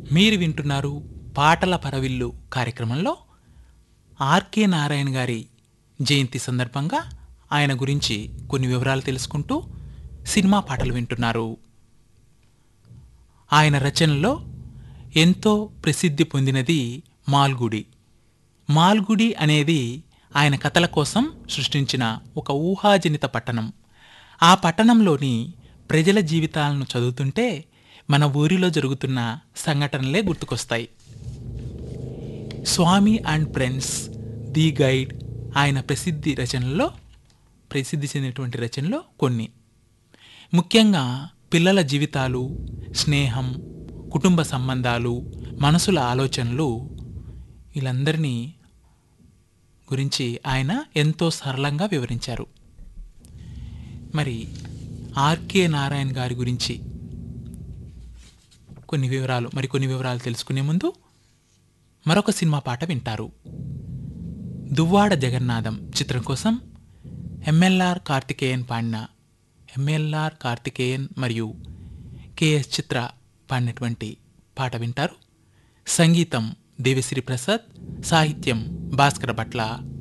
మీరు వింటున్నారు పాటల పరవిల్లు కార్యక్రమంలో ఆర్కే నారాయణ గారి జయంతి సందర్భంగా ఆయన గురించి కొన్ని వివరాలు తెలుసుకుంటూ సినిమా పాటలు వింటున్నారు ఆయన రచనలో ఎంతో ప్రసిద్ధి పొందినది మాల్గుడి మాల్గుడి అనేది ఆయన కథల కోసం సృష్టించిన ఒక ఊహాజనిత పట్టణం ఆ పట్టణంలోని ప్రజల జీవితాలను చదువుతుంటే మన ఊరిలో జరుగుతున్న సంఘటనలే గుర్తుకొస్తాయి Swami and friends the guide ఆయన ప్రసిద్ధి రచనల్లో ప్రసిద్ధి చెందినటువంటి రచనలో కొన్ని ముఖ్యంగా పిల్లల జీవితాలు స్నేహం కుటుంబ సంబంధాలు మనసుల ఆలోచనలు వీళ్ళందరినీ గురించి ఆయన ఎంతో సరళంగా వివరించారు మరి ఆర్కే నారాయణ గారి గురించి కొన్ని వివరాలు మరి కొన్ని వివరాలు తెలుసుకునే ముందు మరొక సినిమా పాట వింటారు దువ్వాడ జగన్నాథం చిత్రం కోసం ఎంఎల్ఆర్ కార్తికేయన్ పాడిన ఎంఎల్ఆర్ కార్తికేయన్ మరియు కేఎస్ చిత్ర పాడినటువంటి పాట వింటారు సంగీతం దేవిశ్రీ ప్రసాద్ సాహిత్యం భాస్కర భట్ల